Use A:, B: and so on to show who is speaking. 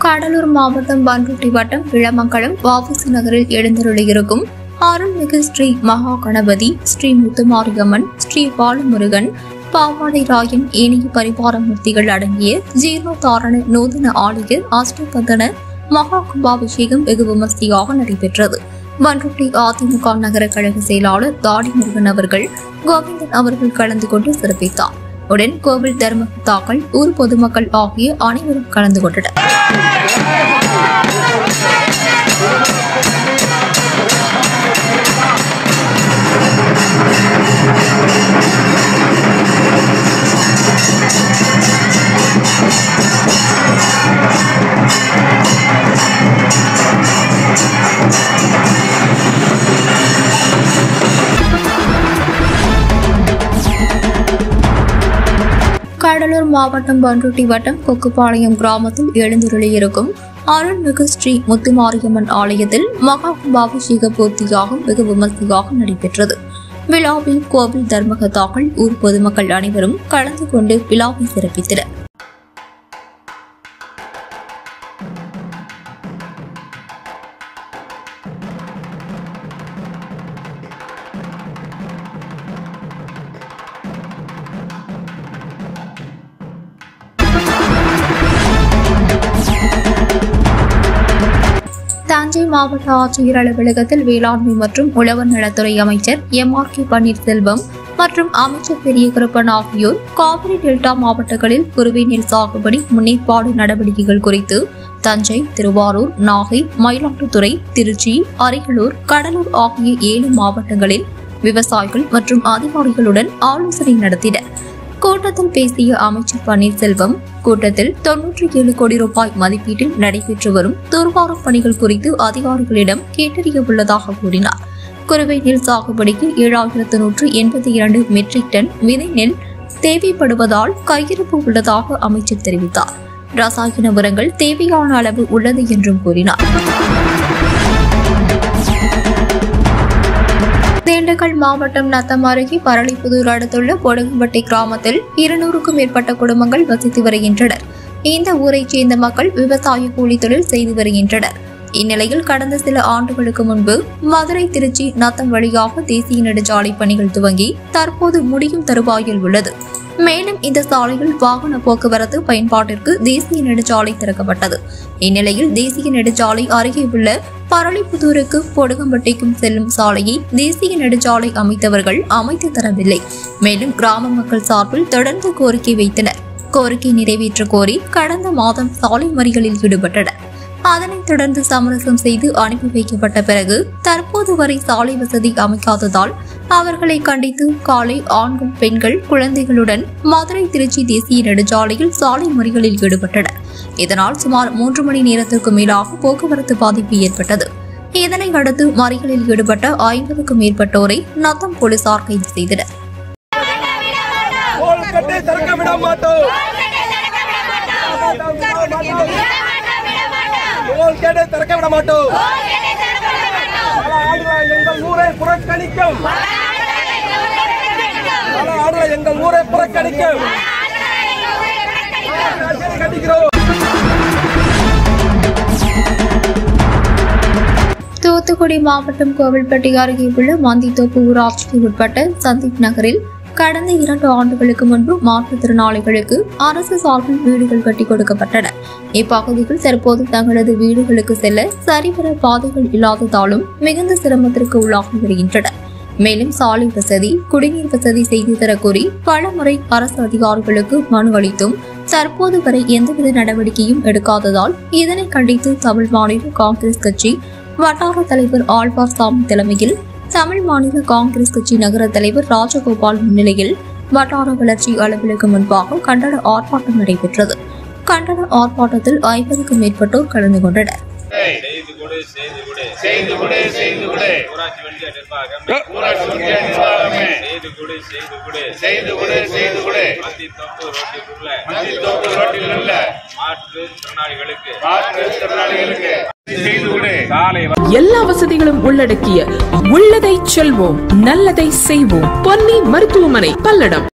A: கடலூர் மாவட்டம் பன்ருட்டி வட்டம் இளமங்கலம் வாபுசி நகரில் எழுந்தருளியிருக்கும் அருள்மிகு ஸ்ரீ மகா கணபதி ஸ்ரீ முத்துமாரியம்மன் ஸ்ரீ பாலமுருகன் பாவாடை ராயன் ஏனைய பரிவார மூர்த்திகள் அடங்கிய ஜீர்ணோத்தாரண நூதன ஆலய அஷ்டபந்தன மகா கும்பாபிஷேகம் வெகு விமர்சையாக நடைபெற்றது பன்ருட்டி அதிமுக நகர கழக செயலாளர் தாடி முருகன் அவர்கள் கோவிந்தன் அவர்கள் கலந்து கொண்டு சிறப்பித்தார் உடன் கோவில் தர்மகர்த்தாக்கள் ஊர் பொதுமக்கள் ஆகிய அனைவரும் கலந்து கொண்டனர் கடலூர் மாவட்டம் பன்ருட்டி வட்டம் கொக்குப்பாளையம் கிராமத்தில் எழுந்துருளியிருக்கும் அருள்மிகு ஸ்ரீ முத்துமாரியம்மன் ஆலயத்தில் மகா கும்பாபிஷேக பூர்த்தியாகும் வெகு விமர்சையாக நடைபெற்றது விழாவில் கோவில் தர்மகர்த்தாக்கள் ஊர் பொதுமக்கள் அனைவரும் கலந்து கொண்டு விழாவை சிறப்பித்தனர் தஞ்சை மாவட்ட ஆட்சியர் அலுவலகத்தில் வேளாண்மை மற்றும் உழவர் நலத்துறை அமைச்சர் எம் ஆர் கே பன்னீர்செல்வம் மற்றும் அமைச்சர் பெரிய கருப்பன் ஆகியோர் காவிரி டெல்டா மாவட்டங்களில் குறுவை நெல் சாகுபடி முன்னேற்பாடு நடவடிக்கைகள் குறித்து தஞ்சை திருவாரூர் நாகை மயிலாடுதுறை திருச்சி அரியலூர் கடலூர் ஆகிய ஏழு மாவட்டங்களில் விவசாயிகள் மற்றும் அதிகாரிகளுடன் ஆலோசனை நடத்தினர் கூட்டத்தில் பேசிய அமைச்சர் பன்னீர்செல்வம் கூட்டத்தில் தொன்னூற்றி ஏழு கோடி ரூபாய் மதிப்பீட்டில் நடைபெற்று வரும் தூர்வாரும் பணிகள் குறித்து அதிகாரிகளிடம் கேட்டறிய உள்ளதாக கூறினார் குறுவை நெல் சாகுபடிக்கு ஏழாயிரத்து நூற்று எண்பத்தி இரண்டு மெட்ரிக் டன் விதை நெல் தேவைப்படுவதால் கையிருப்பு உள்ளதாக அமைச்சர் தெரிவித்தார் ரசாயன உரங்கள் தேவையான அளவு உள்ளது என்றும் கூறினார் திண்டுக்கல் மாவட்டம் நத்தம் அருகே பரளிப்புதூர் அடுத்துள்ள பொடுகும்பட்டி கிராமத்தில் இருநூறுக்கும் மேற்பட்ட குடும்பங்கள் வசித்து வருகின்றனர் இந்த ஊரைச் சேர்ந்த மக்கள் விவசாய கூலி தொழில் செய்து வருகின்றனர் இந்நிலையில் கடந்த சில ஆண்டுகளுக்கு முன்பு மதுரை திருச்சி நத்தம் வழியாக தேசிய நெடுஞ்சாலை பணிகள் துவங்கி தற்போது முடியும் தருவாயில் உள்ளது மேலும் இந்த சாலையில் வாகன போக்குவரத்து பயன்பாட்டிற்கு தேசிய நெடுஞ்சாலை திறக்கப்பட்டது இந்நிலையில் தேசிய நெடுஞ்சாலை அருகே உள்ள பரளிப்புதூருக்கு பொடுகம்பட்டிக்கும் செல்லும் சாலையை தேசிய நெடுஞ்சாலை அமைத்தவர்கள் அமைத்து தரவில்லை மேலும் கிராம மக்கள் சார்பில் தொடர்ந்து கோரிக்கை வைத்தனர் கோரிக்கை நிறைவேற்ற கோரி கடந்த மாதம் சாலை மறியலில் ஈடுபட்டனர் அதனைத் தொடர்ந்து சமரசம் செய்து அனுப்பி வைக்கப்பட்ட பிறகு தற்போது வரை சாலை வசதி அமைக்காததால் அவர்களை கண்டித்து காலை ஆண்கள் பெண்கள் குழந்தைகளுடன் மதுரை திருச்சி தேசிய நெடுஞ்சாலையில் சாலை மறியலில் ஈடுபட்டனர் இதனால் சுமார் மூன்று மணி நேரத்திற்கு மேலாக போக்குவரத்து பாதிப்பு ஏற்பட்டது இதனை அடுத்து மறியலில் ஈடுபட்ட ஐம்பதுக்கும் மேற்பட்டோரை நத்தம் போலீசார் கைது செய்தனர்
B: கோல் கட்டை திறக்க விட மாட்டோம் கோல் கட்டை திறக்க விட மாட்டோம் பல ஆண்டுகளாக எங்கள் ஊரை புறக்கணிக்கும் பல ஆண்டுகளாக எங்கள் ஊரை புறக்கணிக்கும் கண்டிக்கிறோம்
A: தூத்துக்குடி மாவட்டம் கோவில்பட்டி அருகே உள்ள மந்தித்தோப்பு ஊராட்சிக்கு உட்பட்ட சந்தீப் நகரில் கடந்த இரண்டு ஆண்டுகளுக்கு முன்பு மாற்றுத்திறனாளிகளுக்கு அரசு சார்பில் வீடுகள் கட்டி கொடுக்கப்பட்டன இப்பகுதியில் தற்போது தங்களது வீடுகளுக்கு செல்ல சரிவர பாதைகள் இல்லாததாலும் மிகுந்த சிரமத்திற்கு உள்ளாகி வருகின்றனர் மேலும் சாலை வசதி குடிநீர் வசதி செய்து தரக்கோரி பலமுறை அரசு அதிகாரிகளுக்கு மனு அளித்தும் தற்போது வரை எந்தவித நடவடிக்கையும் எடுக்காததால் இதனை கண்டித்து தமிழ் மாநில காங்கிரஸ் கட்சி வட்டார தலைவர் ஆழ்வார் சாமி தலைமையில் தமிழ் மாநில காங்கிரஸ் கட்சி நகர தலைவர் ராஜகோபால் முன்னிலையில் வட்டார வளர்ச்சி அலுவலகம் முன்பாக கண்டன ஆர்ப்பாட்டம் நடைபெற்றது கண்டன ஆர்ப்பாட்டத்தில் ஐம்பதுக்கும் மேற்பட்டோர் கலந்து கொண்டனர்
C: செய்து கொடு செய்து கொடு
D: செய்து கொடு செய்து கொடு
C: ஊராட்சி ஒன்றிய நிர்வாகமே
D: ஊராட்சி ஒன்றிய நிர்வாகமே
C: செய்து கொடு செய்து கொடு
D: செய்து கொடு செய்து கொடு
C: மத்தி தொப்பு ரோட்டில் உள்ள
D: மந்தித்தோப்பு ரோட்டில் உள்ள
C: மாற்றுத் திறனாளிகளுக்கு
D: மாற்றுத்திறனாளிகளுக்கு செய்து கொடு
C: சாலை
E: எல்லா வசதிகளும் உள்ளடக்கிய உள்ளதை செல்வோம் நல்லதை செய்வோம் பொன்னி மருத்துவமனை பல்லடம்